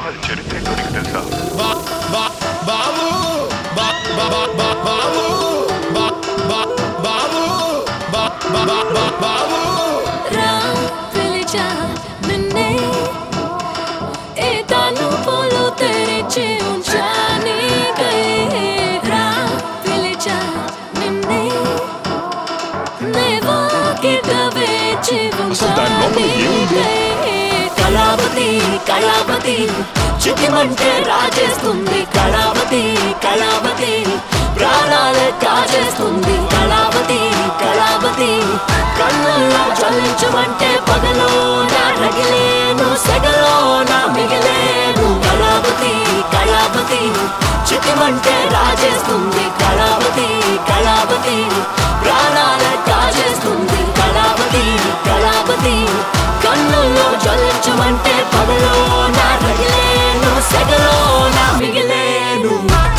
అది చరిత్ర ఏంటో నీకు తెలుసా బా బా బాబు బా బా బా బా బాబు బా బా బాబు బా బా బా బా బాబు రా పిలిచా నిన్నే ఏ తలుపులు తెరిచి ఉంచాని రా పిలిచా నిన్నే నే వాకిట వేచి అసలు దాని లోపల ఏముంది? కళావతి కళావతి చిటిమంటే రాజేస్తుంది కళావతి కళావతి ప్రాణాలే కాజేస్తుంది కళావతి కళావతి కళ్ళల్లో జ్వలించమంటే పగలో నా రగిలేను సెగలో నా మిగిలేను కళావతి కళావతి చిటిమంటే రాజేస్తుంది కళావతి కళావతి ప్రాణాలే కాజేస్తుంది కళావతి కళావతి కన్నుల్లో జ్వలించమంటే పగలో నా రగిలేను సెగలో నా మిగిలేను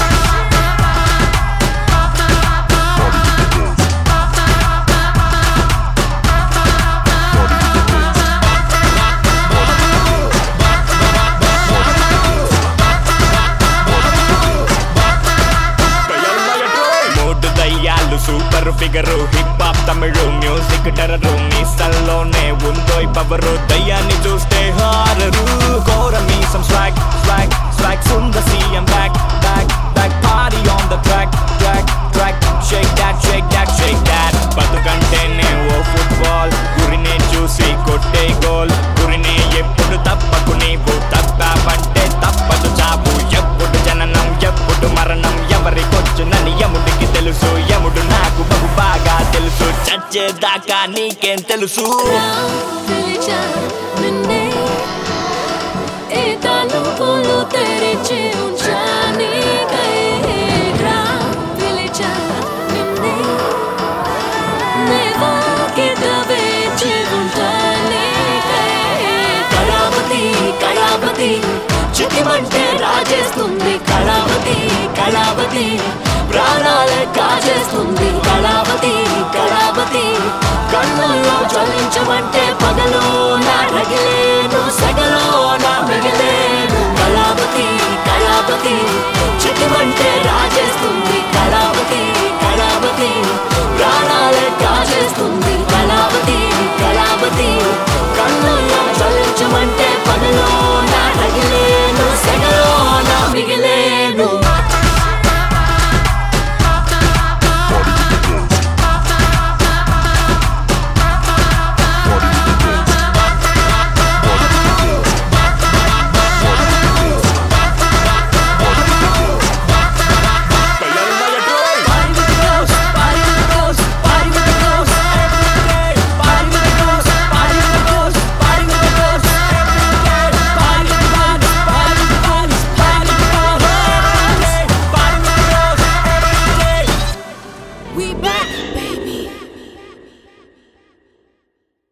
మూడు దయ్యాలు super figure hip hop Tamil music terror మీసల్లోనే ఉందో పవరు దయ్యాన్ని చూస్తే హారరు కోర మీసం స్వాగ్ స్వాగ్ స్వాగ్ సుంద సీఎం బ్యాక్ బ్యాక్ బ్యాక్ పారీ on the track track track shake that shake that shake that బతుకంటేనే ఓ ఫుట్బాల్ గురినే చూసి కొట్టే గోల్ గురినే ఎప్పుడు తప్పకు నీవు తప్పావంటే తప్పదు చావు ఎప్పుడు జననం ఎప్పుడు మరణం ఎవరికొచ్చునని యముడికి తెలుసు యముడు నాకు బహు బాగా తెలుసు చచ్చేదాకా నీకేం తెలుసు పిలిచా నిన్నే ఏ తలుపులు తెరిచి ఉంచాని రా పిలిచా నిన్నే నే వాకిట వేచి ఉంటానే కళావతి కళావతి చిటిమంటే రాజేస్తుంది కళావతి కళావతి ప్రాణాలే కాజేస్తుంది కళావతి కళావతి కన్నుల్లో జ్వలించమంటే పగలో నా రగిలేను సెగలో నా మిగిలేను కళావతి కళావతి చిటిమంటే రాజేస్తుంది